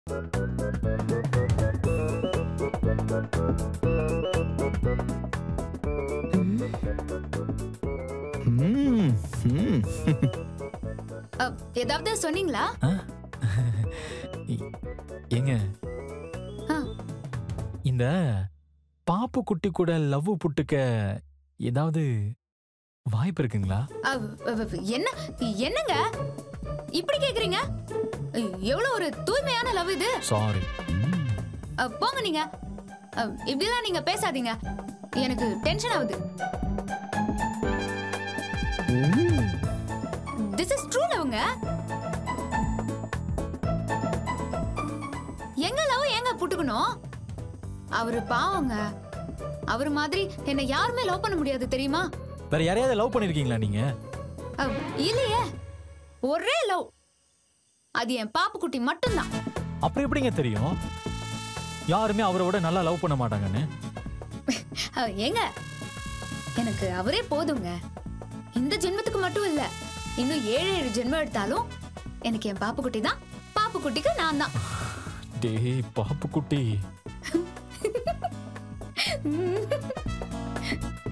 ம், ம். அ, ஏதாவது சொன்னீங்களா ஆ? இ- ஏங்க ஆ. இந்த பாப்பு குட்டி கூட லவ் புட்டுக்க ஏதாவது வாய்ப்பு இருக்குங்களா அ, அ, அ, என்ன என்னங்க இப்படி கேக்குறீங்க எவ்வளவு ஒரு தூய்மையான லவ் இது சாரி அ, போங்க நீங்க அ, இப்படிலாம் நீங்க பேசாதீங்க எனக்கு டென்ஷன் ஆகுது திஸ் இஸ் ட்ரூ லவ்ங்க எங்க லவ் ஏங்க புட்டுக்கணும் அவரு பாவங்க அவர் மாதிரி என்ன யாருமே லவ் பண்ண முடியாது தெரியுமா வேற யாரையாவது லவ் பண்ணிருக்கீங்களா நீங்க அ, இல்லையே ஒரே லவ் அது என் பாப்புக்குட்டி மட்டும்தான் அப்புறம் எப்படிங்க தெரியும் யாருமே அவரை விட நல்லா லவ் பண்ண மாட்டாங்கன்னு அ, ஏங்க எனக்கு அவரே போதுங்க இந்த ஜென்மத்துக்கு மட்டும் இல்ல இன்னும் ஏழு ஏழு ஜென்மம் எடுத்தாலும் எனக்கு என் பாப்புக்குட்டி தான் பாப்புக்குட்டிக்கு நான் தான் டேய் பாப்பு குட்டி